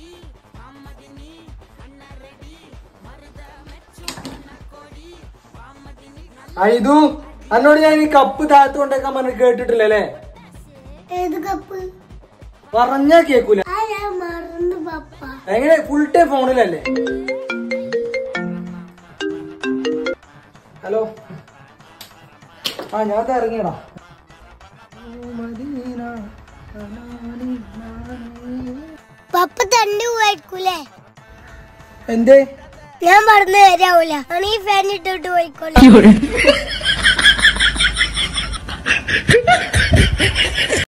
ഐതു എന്നോട് ഞാൻ ഈ കപ്പ് താഴത്ത് കൊണ്ടേക്കാൻ പറഞ്ഞ് കേട്ടിട്ടില്ലല്ലേ ഏത് കപ്പ് പറഞ്ഞാ കേക്കൂല ആ ഞാൻ മറന്നു പപ്പ എങ്ങനെ ഫുൾ ടൈം ഫോണിലല്ലേ ഹലോ ആ ഞാൻ ദാ ഇറങ്ങിയടാ പപ്പ തണ്ടി പോയിരിക്കൂലേ എന്തേ ഞാൻ മറന്നു വരാവൂല ആണ് ഈ ഫാൻ ഇട്ടിട്ട് പോയിക്കോളെ